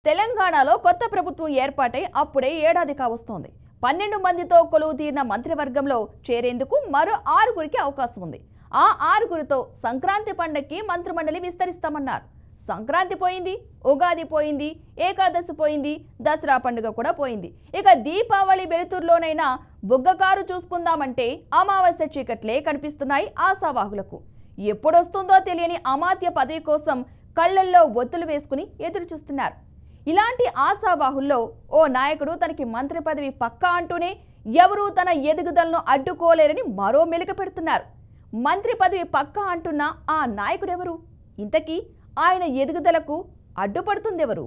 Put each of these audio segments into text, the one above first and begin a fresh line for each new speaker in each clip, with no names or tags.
తెలంగాణలో కొత్త ప్రభుత్వం ఏర్పాటై అప్పుడే ఏడాది కావస్తోంది పన్నెండు మందితో కొలువు తీరిన మంత్రివర్గంలో చేరేందుకు మరో ఆరుగురికి అవకాశం ఉంది ఆ ఆరుగురితో సంక్రాంతి పండక్కి మంత్రిమండలి విస్తరిస్తామన్నారు సంక్రాంతి పోయింది ఉగాది పోయింది ఏకాదశి పోయింది దసరా పండుగ కూడా పోయింది ఇక దీపావళి వెలుతురులోనైనా బుగ్గకారు చూసుకుందామంటే అమావాస్య చీకట్లే కనిపిస్తున్నాయి ఆశావాహులకు ఎప్పుడొస్తుందో తెలియని అమాత్య పదవి కోసం కళ్ళల్లో ఒత్తులు వేసుకుని ఎదురు చూస్తున్నారు ఇలాంటి ఆశావాహుల్లో ఓ నాయకుడు తనకి మంత్రి పదవి పక్కా అంటూనే ఎవరూ తన ఎదుగుదలను అడ్డుకోలేరని మరో మెలిక పెడుతున్నారు మంత్రి పదవి పక్కా అంటున్న ఆ నాయకుడెవరు ఇంతకీ ఆయన ఎదుగుదలకు అడ్డుపడుతుందెవరు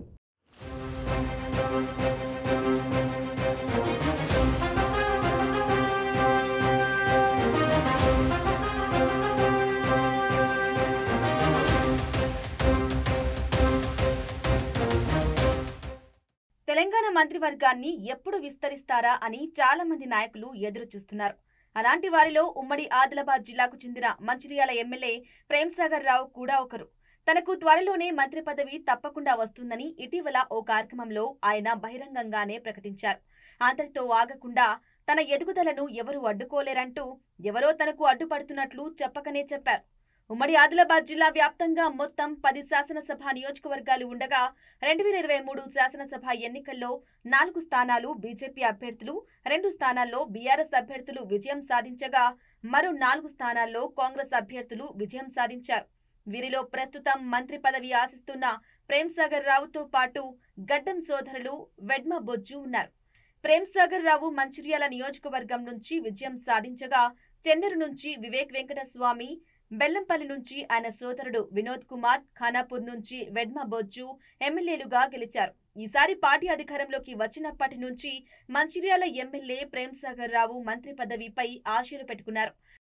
తెలంగాణ మంత్రివర్గాన్ని ఎప్పుడు విస్తరిస్తారా అని చాలా మంది నాయకులు ఎదురు చూస్తున్నారు అలాంటి వారిలో ఉమ్మడి ఆదిలాబాద్ జిల్లాకు చెందిన మంచిర్యాల ఎమ్మెల్యే ప్రేమ్సాగర్ రావు కూడా ఒకరు తనకు త్వరలోనే మంత్రి పదవి తప్పకుండా వస్తుందని ఇటీవల ఓ కార్యక్రమంలో ఆయన బహిరంగంగానే ప్రకటించారు అంతటితో ఆగకుండా తన ఎదుగుదలను ఎవరూ అడ్డుకోలేరంటూ ఎవరో తనకు అడ్డుపడుతున్నట్లు చెప్పకనే చెప్పారు ఉమ్మడి ఆదిలాబాద్ జిల్లా వ్యాప్తంగా మొత్తం పది శాసనసభ నియోజకవర్గాలు ఉండగా రెండు వేల ఇరవై మూడు శాసనసభ ఎన్నికల్లో నాలుగు స్థానాలు బీజేపీ అభ్యర్థులు రెండు స్థానాల్లో బీఆర్ఎస్ అభ్యర్థులు విజయం సాధించగా మరో నాలుగు స్థానాల్లో కాంగ్రెస్ అభ్యర్థులు విజయం సాధించారు వీరిలో ప్రస్తుతం మంత్రి పదవి ఆశిస్తున్న ప్రేమ్సాగర్ రావుతో పాటు గడ్డం సోదరులు వెడ్మ బొజ్జు ఉన్నారు ప్రేమ్సాగర్ రావు మంచిర్యాల నియోజకవర్గం నుంచి విజయం సాధించగా చెన్నూరు నుంచి వివేక్ వెంకటస్వామి బెల్లంపల్లి నుంచి ఆయన సోదరుడు వినోద్ కుమార్ ఖానాపూర్ నుంచి వెడ్మ బొజ్జు ఎమ్మెల్యేలుగా గెలిచారు ఈసారి పార్టీ అధికారంలోకి వచ్చినప్పటి నుంచి మంచిర్యాల ఎమ్మెల్యే ప్రేమ్సాగర్ రావు మంత్రి పదవిపై ఆశలు పెట్టుకున్నారు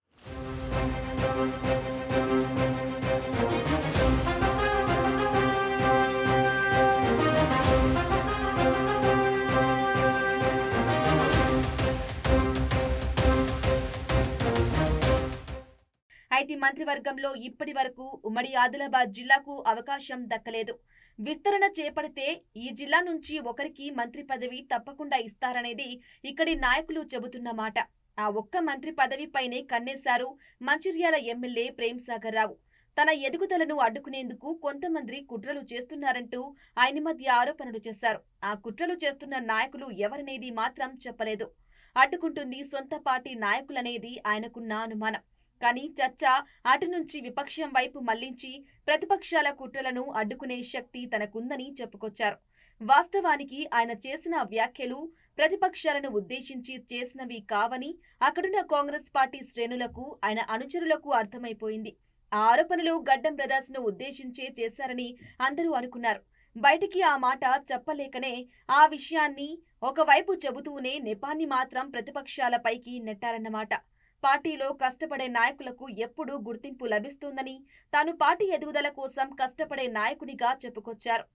అయితే మంత్రివర్గంలో ఇప్పటి వరకు ఉమ్మడి ఆదిలాబాద్ జిల్లాకు అవకాశం దక్కలేదు విస్తరణ చేపడితే ఈ జిల్లా నుంచి ఒకరికి మంత్రి పదవి తప్పకుండా ఇస్తారనేది ఇక్కడి నాయకులు చెబుతున్న మాట ఆ ఒక్క మంత్రి పదవిపైనే కన్నేశారు మంచిర్యాల ఎమ్మెల్యే ప్రేమ్సాగర్ రావు తన ఎదుగుదలను అడ్డుకునేందుకు కొంతమంది కుట్రలు చేస్తున్నారంటూ ఆయన మధ్య ఆరోపణలు చేశారు ఆ కుట్రలు చేస్తున్న నాయకులు ఎవరనేది మాత్రం చెప్పలేదు అడ్డుకుంటుంది సొంత పార్టీ నాయకులనేది ఆయనకున్న అనుమానం కానీ చర్చ అటు నుంచి విపక్షం వైపు మళ్లించి ప్రతిపక్షాల కుట్రలను అడ్డుకునే శక్తి తనకుందని చెప్పుకొచ్చారు వాస్తవానికి ఆయన చేసిన వ్యాఖ్యలు ప్రతిపక్షాలను ఉద్దేశించి చేసినవి కావని అక్కడున్న కాంగ్రెస్ పార్టీ శ్రేణులకు ఆయన అనుచరులకు అర్థమైపోయింది ఆ ఆరోపణలు గడ్డం బ్రదర్స్ ను ఉద్దేశించే చేశారని అందరూ అనుకున్నారు బయటికి ఆ మాట చెప్పలేకనే ఆ విషయాన్ని ఒకవైపు చెబుతూనే నెపాన్ని మాత్రం ప్రతిపక్షాలపైకి నెట్టారన్నమాట పార్టీలో కష్టపడే నాయకులకు ఎప్పుడూ గుర్తింపు లభిస్తుందని తాను పార్టీ ఎదుగుదల కోసం కష్టపడే నాయకునిగా చెప్పుకొచ్చారు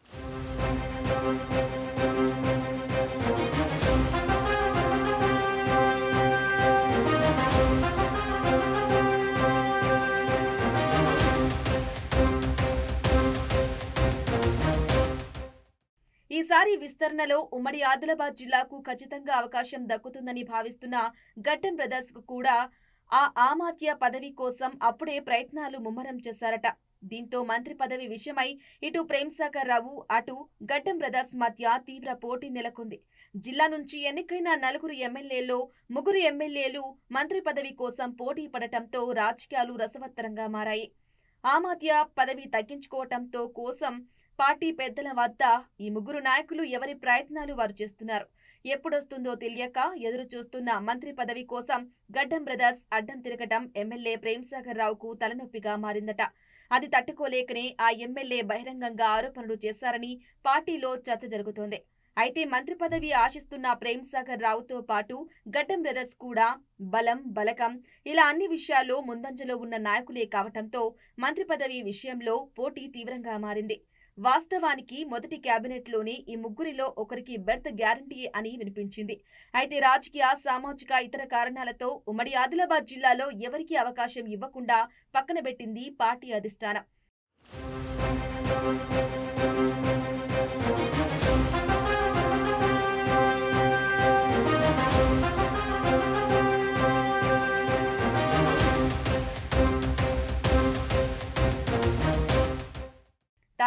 ఈసారి విస్తరణలో ఉమ్మడి ఆదిలాబాద్ జిల్లాకు ఖచ్చితంగా అవకాశం దక్కుతుందని భావిస్తున్న గడ్డం బ్రదర్స్ కు కూడా ఆ ఆమాత్య పదవి కోసం అప్పుడే ప్రయత్నాలు ముమ్మరం చేశారట దీంతో మంత్రి పదవి విషయమై ఇటు ప్రేమ్సాగర్ రావు అటు గడ్డం బ్రదర్స్ మధ్య తీవ్ర పోటీ నెలకొంది జిల్లా నుంచి ఎన్నికైన నలుగురు ఎమ్మెల్యేల్లో ముగ్గురు ఎమ్మెల్యేలు మంత్రి పదవి కోసం పోటీ పడటంతో రాజకీయాలు రసవత్తరంగా మారాయి ఆమాత్య పదవి తగ్గించుకోవటంతో కోసం పార్టీ పెద్దల వద్ద ఈ ముగ్గురు నాయకులు ఎవరి ప్రయత్నాలు వారు చేస్తున్నారు ఎప్పుడొస్తుందో తెలియక ఎదురు చూస్తున్న మంత్రి పదవి కోసం గడ్డం బ్రదర్స్ అడ్డం తిరగటం ఎమ్మెల్యే ప్రేమ్సాగర్ రావుకు తలనొప్పిగా మారిందట అది తట్టుకోలేకనే ఆ ఎమ్మెల్యే బహిరంగంగా ఆరోపణలు చేశారని పార్టీలో చర్చ జరుగుతోంది అయితే మంత్రి పదవి ఆశిస్తున్న ప్రేమ్సాగర్ రావుతో పాటు గడ్డం బ్రదర్స్ కూడా బలం బలకం ఇలా అన్ని విషయాల్లో ముందంజలో ఉన్న నాయకులే కావటంతో మంత్రి పదవి విషయంలో పోటీ తీవ్రంగా మారింది వాస్తవానికి మొదటి కేబినెట్లోనే ఈ ముగ్గురిలో ఒకరికి బెర్త్ గ్యారంటీ అని వినిపించింది అయితే రాజకీయ సామాజిక ఇతర కారణాలతో ఉమ్మడి ఆదిలాబాద్ జిల్లాలో ఎవరికీ అవకాశం ఇవ్వకుండా పక్కనబెట్టింది పార్టీ అధిష్టానం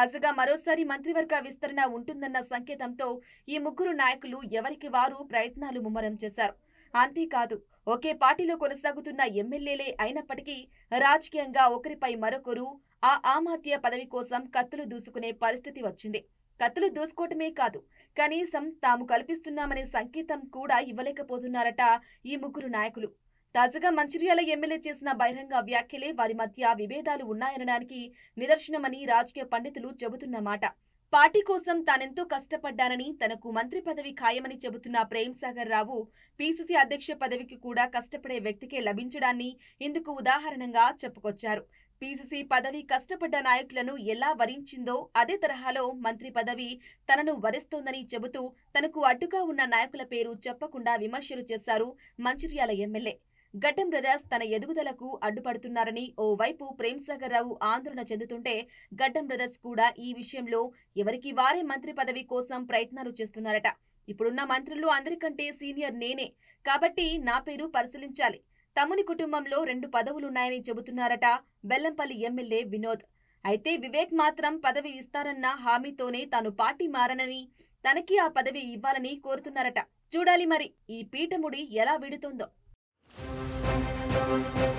తాజాగా మరోసారి మంత్రివర్గ విస్తరణ ఉంటుందన్న సంకేతంతో ఈ ముగ్గురు నాయకులు ఎవరికి వారు ప్రయత్నాలు ముమ్మరం చేశారు అంతేకాదు ఒకే పార్టీలో కొనసాగుతున్న ఎమ్మెల్యేలే అయినప్పటికీ రాజకీయంగా ఒకరిపై మరొకరు ఆ ఆమాత్య పదవి కోసం కత్తులు దూసుకునే పరిస్థితి వచ్చింది కత్తులు దూసుకోవటమే కాదు కనీసం తాము కల్పిస్తున్నామనే సంకేతం కూడా ఇవ్వలేకపోతున్నారట ఈ ముగ్గురు నాయకులు తాజాగా మంచిర్యాల ఎమ్మెల్యే చేసిన బహిరంగ వ్యాఖ్యలే వారి మధ్య విభేదాలు ఉన్నాయనడానికి నిదర్శనమని రాజకీయ పండితులు చెబుతున్నమాట పార్టీ కోసం తానెంతో కష్టపడ్డానని తనకు మంత్రి పదవి ఖాయమని చెబుతున్న ప్రేమ్ సాగర్ రావు పీసీసీ అధ్యక్ష పదవికి కూడా కష్టపడే వ్యక్తికే లభించడాన్ని ఇందుకు ఉదాహరణగా చెప్పుకొచ్చారు పీసీసీ పదవి కష్టపడ్డ నాయకులను ఎలా వరించిందో అదే తరహాలో మంత్రి పదవి తనను వరిస్తోందని చెబుతూ తనకు అడ్డుగా ఉన్న నాయకుల పేరు చెప్పకుండా విమర్శలు చేశారు మంచిర్యాల ఎమ్మెల్యే గడ్డం బ్రదర్స్ తన ఎదుగుదలకు అడ్డుపడుతున్నారని ఓవైపు ప్రేమ్సాగర్ రావు ఆందోళన చెందుతుంటే గడ్డం బ్రదర్స్ కూడా ఈ విషయంలో ఎవరికి వారే మంత్రి పదవి కోసం ప్రయత్నాలు చేస్తున్నారట ఇప్పుడున్న మంత్రులు అందరికంటే సీనియర్ నేనే కాబట్టి నా పేరు పరిశీలించాలి తమ్ముని కుటుంబంలో రెండు పదవులున్నాయని చెబుతున్నారట బెల్లంపల్లి ఎమ్మెల్యే వినోద్ అయితే వివేక్ మాత్రం పదవి ఇస్తారన్న హామీతోనే తాను పార్టీ మారనని తనకి ఆ పదవి ఇవ్వాలని కోరుతున్నారట చూడాలి మరి ఈ పీఠముడి ఎలా విడుతుందో